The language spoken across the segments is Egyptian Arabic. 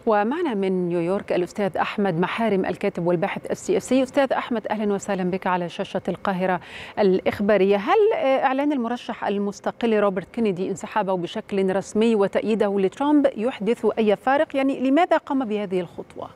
ومعنا من نيويورك الأستاذ أحمد محارم الكاتب والباحث السياسي أستاذ أحمد أهلا وسهلا بك على شاشة القاهرة الإخبارية هل إعلان المرشح المستقل روبرت كينيدي انسحابه بشكل رسمي وتأييده لترامب يحدث أي فارق يعني لماذا قام بهذه الخطوة؟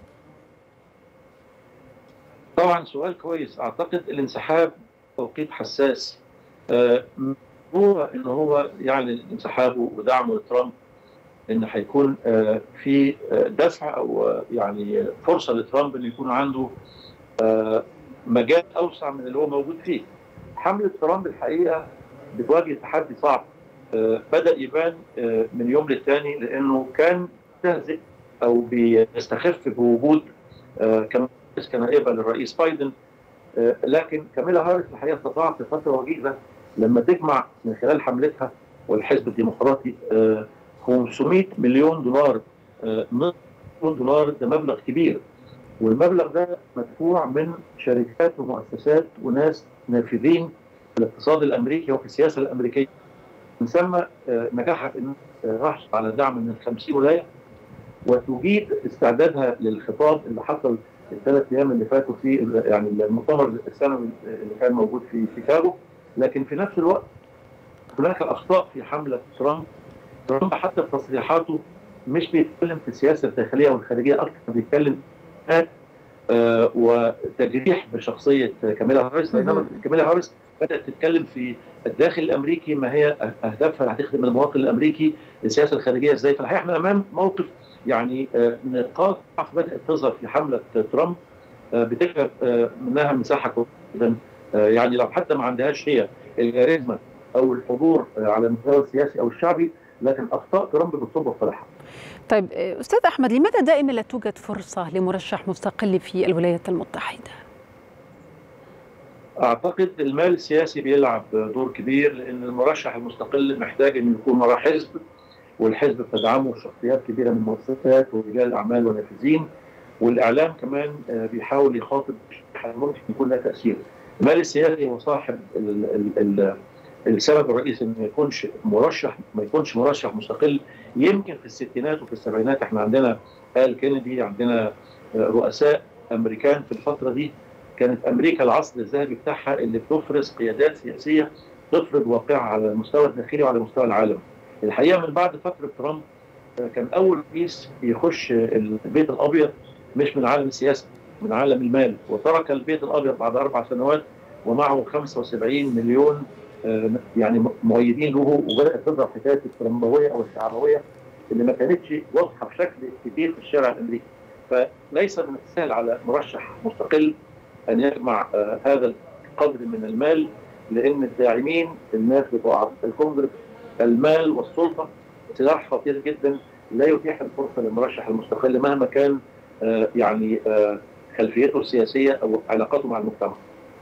طبعا سؤال كويس أعتقد الانسحاب توقيت حساس آه هو ان هو يعلن انسحابه ودعمه لترامب ان هيكون في دفع او يعني فرصه لترامب ان يكون عنده مجال اوسع من اللي هو موجود فيه. حمله ترامب الحقيقه بتواجه تحدي صعب بدا يبان من يوم للتاني لانه كان يستهزئ او بيستخف بوجود كنائبه للرئيس بايدن لكن كاميلا هاريس الحقيقه استطاعت في فتره وجيزه لما تجمع من خلال حملتها والحزب الديمقراطي 500 مليون دولار مليون دولار ده مبلغ كبير والمبلغ ده مدفوع من شركات ومؤسسات وناس نافذين في الاقتصاد الامريكي وفي السياسه الامريكيه من ثم نجحت ان تحصل على دعم من 50 ولايه وتجيد استعدادها للخطاب اللي حصل الثلاث ايام اللي فاتوا في يعني المؤتمر السنوي اللي كان موجود في شيكاغو لكن في نفس الوقت هناك اخطاء في حمله ترامب ترامب حتى في تصريحاته مش بيتكلم في السياسه الداخليه والخارجيه اكثر بيتكلم آه وتجريح بشخصيه كاميلا هاريس بينما كاميلا هاريس بدات تتكلم في الداخل الامريكي ما هي اهدافها اللي هتخدم المواطن الامريكي السياسه الخارجيه ازاي فالحقيقه احنا امام موقف يعني آه نقاط ضعف بدات تظهر في حمله ترامب آه بتكشف منها مساحه جدا يعني لو حتى ما عندهاش هي الكاريزما او الحضور على المستوى السياسي او الشعبي لكن اخطاء ترامب بتصب في صالحها. طيب استاذ احمد لماذا دائما لا توجد فرصه لمرشح مستقل في الولايات المتحده؟ اعتقد المال السياسي بيلعب دور كبير لان المرشح المستقل محتاج انه يكون وراه حزب والحزب بتدعمه شخصيات كبيره من المؤسسات ورجال اعمال ونافذين والاعلام كمان بيحاول يخاطب ممكن يكون لها تاثير. المال السياسي هو صاحب ال ال ال السبب الرئيسي انه ما يكونش مرشح ما يكونش مرشح مستقل يمكن في الستينات وفي السبعينات احنا عندنا ال كينيدي عندنا رؤساء امريكان في الفتره دي كانت امريكا العصر الذهبي بتاعها اللي بتفرز قيادات سياسيه تفرض واقعها على المستوى الداخلي وعلى مستوى العالم. الحقيقه من بعد فتره ترامب كان اول رئيس يخش البيت الابيض مش من عالم السياسه من عالم المال وترك البيت الابيض بعد اربع سنوات ومعه 75 مليون يعني مؤيدين له وبدات تظهر حكايه الترامبويه او الشعبويه اللي ما كانتش واضحه بشكل كبير في الشارع الامريكي فليس من السهل على مرشح مستقل ان يجمع هذا القدر من المال لان الداعمين الناس بتوع الكونجرس المال والسلطه سلاح خطير جدا لا يتيح الفرصه للمرشح المستقل مهما كان يعني خلفيته السياسيه او علاقاته مع المجتمع.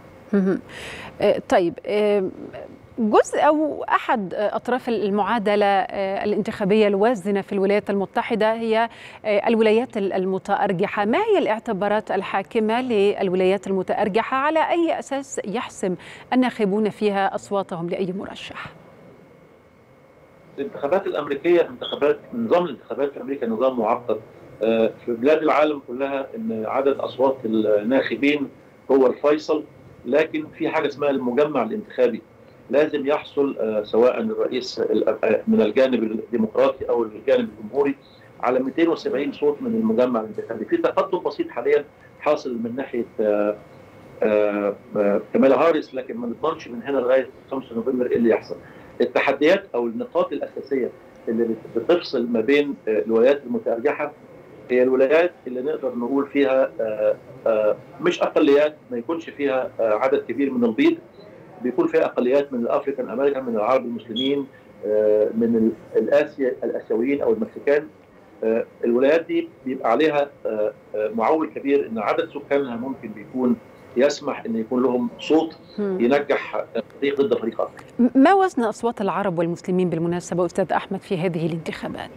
طيب جزء او احد اطراف المعادله الانتخابيه الوازنه في الولايات المتحده هي الولايات المتارجحه، ما هي الاعتبارات الحاكمه للولايات المتارجحه على اي اساس يحسم الناخبون فيها اصواتهم لاي مرشح؟ الانتخابات الامريكيه انتخابات نظام الانتخابات في امريكا نظام معقد في بلاد العالم كلها ان عدد اصوات الناخبين هو الفيصل لكن في حاجه اسمها المجمع الانتخابي لازم يحصل سواء الرئيس من الجانب الديمقراطي او الجانب الجمهوري على 270 صوت من المجمع الانتخابي في تقدم بسيط حاليا حاصل من ناحيه كمالا هاريس لكن ما نضمنش من هنا لغايه 5 نوفمبر ايه اللي يحصل التحديات او النقاط الاساسيه اللي بتفصل ما بين الولايات المتارجحه هي الولايات اللي نقدر نقول فيها آآ آآ مش اقليات ما يكونش فيها عدد كبير من البيض بيكون فيها اقليات من الافريكان امريكان من العرب المسلمين من الاسيا الاسيويين او المكسيكان الولايات دي بيبقى عليها معول كبير ان عدد سكانها ممكن بيكون يسمح ان يكون لهم صوت ينجح فريق ضد فريق اخر. ما وزن اصوات العرب والمسلمين بالمناسبه استاذ احمد في هذه الانتخابات؟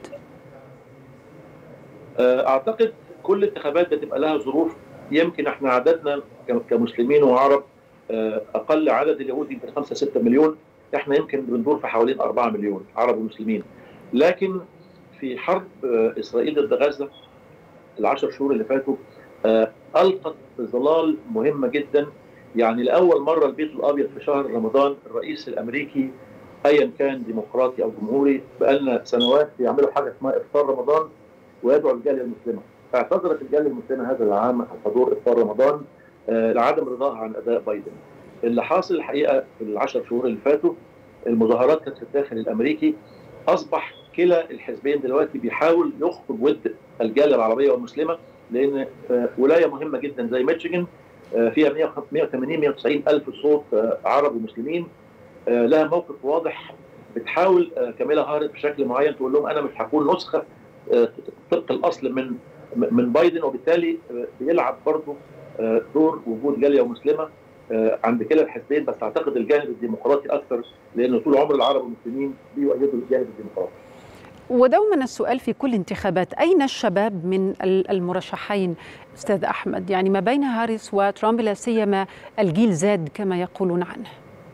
اعتقد كل انتخابات بتبقى لها ظروف يمكن احنا عددنا كمسلمين وعرب اقل عدد اليهود يمكن 5 6 مليون احنا يمكن بندور في حوالين 4 مليون عرب ومسلمين لكن في حرب اسرائيل ضد غزه العشر شهور اللي فاتوا القت ظلال مهمه جدا يعني لاول مره البيت الابيض في شهر رمضان الرئيس الامريكي ايا كان ديمقراطي او جمهوري بقالنا سنوات بيعملوا حاجه اسمها افطار رمضان ويدعو الجاليه المسلمه اعتذرت الجاليه المسلمه هذا العام عن حضور افطار رمضان لعدم رضاها عن اداء بايدن اللي حاصل الحقيقه في العشر شهور اللي فاتوا المظاهرات كانت في الداخل الامريكي اصبح كلا الحزبين دلوقتي بيحاول يخطب ود الجاليه العربيه والمسلمه لان ولايه مهمه جدا زي ميشيغان فيها 180 190 الف صوت عرب ومسلمين لها موقف واضح بتحاول كاميلا هارس بشكل معين تقول لهم انا مش هكون نسخه طبق الاصل من من بايدن وبالتالي بيلعب برضه دور وجود جاليه ومسلمه عند كلا الحزبين بس اعتقد الجانب الديمقراطي اكثر لانه طول عمر العرب والمسلمين بيؤيدوا الجانب الديمقراطي. ودوما السؤال في كل انتخابات اين الشباب من المرشحين استاذ احمد يعني ما بين هاريس وترامب لا سيما الجيل زاد كما يقولون عنه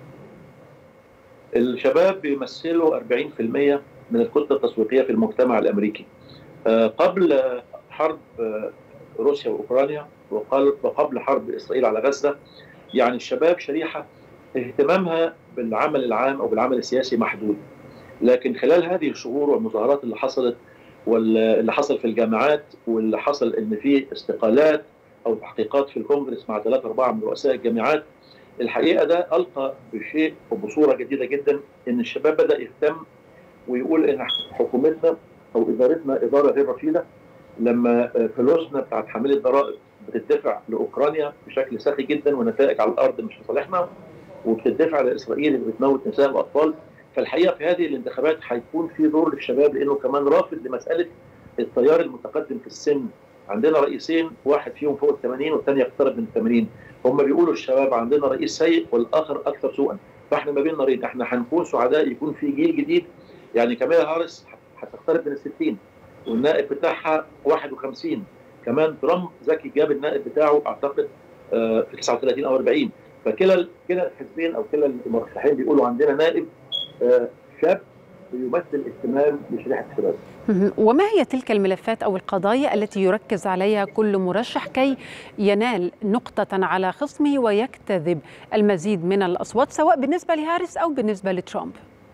الشباب بيمثلوا 40% من الكتله التسويقيه في المجتمع الامريكي قبل حرب روسيا واوكرانيا وقبل حرب اسرائيل على غزه يعني الشباب شريحه اهتمامها بالعمل العام او بالعمل السياسي محدود لكن خلال هذه الشهور والمظاهرات اللي حصلت واللي حصل في الجامعات واللي حصل ان في استقالات او تحقيقات في الكونجرس مع ثلاثة أربعة من رؤساء الجامعات الحقيقة ده ألقى بشيء وبصورة جديدة جدا إن الشباب بدأ يهتم ويقول إن حكومتنا أو إدارتنا إدارة غير رشيدة لما فلوسنا بتاعت حاملي الضرائب بتدفع لأوكرانيا بشكل سخي جدا ونتائج على الأرض مش في صالحنا وبتدفع لإسرائيل اللي بتموت نساء وأطفال فالحقيقه في هذه الانتخابات هيكون في دور للشباب لانه كمان رافض لمساله التيار المتقدم في السن عندنا رئيسين واحد فيهم فوق ال 80 والثاني يقترب من ال 80 هم بيقولوا الشباب عندنا رئيس سيء والاخر اكثر سوءا فاحنا ما بين نارين احنا هنكون سعداء يكون في جيل جديد يعني كاميلا هارس هتقترب من ال 60 والنائب بتاعها 51 كمان ترامب ذكي جاب النائب بتاعه اعتقد في 39 او 40 فكلا كلا الحزبين او كلا المرشحين بيقولوا عندنا نائب شاب يمثل اهتمام لشريحه الشباب. وما هي تلك الملفات او القضايا التي يركز عليها كل مرشح كي ينال نقطه على خصمه ويجتذب المزيد من الاصوات سواء بالنسبه لهاريس او بالنسبه لترامب؟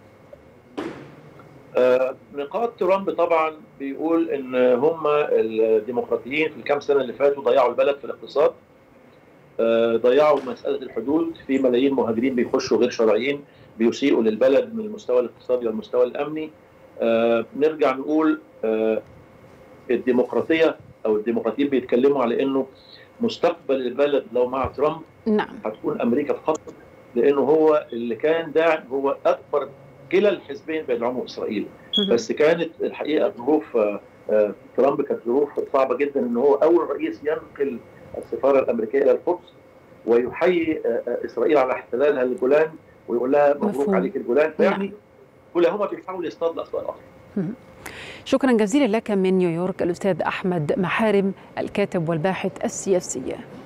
آه نقاط ترامب طبعا بيقول ان هم الديمقراطيين في الكام سنه اللي فاتوا ضيعوا البلد في الاقتصاد آه ضيعوا مساله الحدود في ملايين مهاجرين بيخشوا غير شرعيين بيسيئوا للبلد من المستوى الاقتصادي والمستوى الامني آه نرجع نقول آه الديمقراطيه او الديمقراطيين بيتكلموا على انه مستقبل البلد لو مع ترامب نعم هتكون امريكا في خطر لانه هو اللي كان داعم هو اكبر كلا الحزبين بيدعموا اسرائيل بس كانت الحقيقه ظروف آه ترامب كانت ظروف صعبه جدا ان هو اول رئيس ينقل السفاره الامريكيه الى القدس ويحيي اسرائيل على احتلالها للجولان ويقول لها مبروك عليك الجولان فيعني كلهما بيحاول يصطاد الاصل الاخر شكرا جزيلا لك من نيويورك الاستاذ احمد محارم الكاتب والباحث السياسي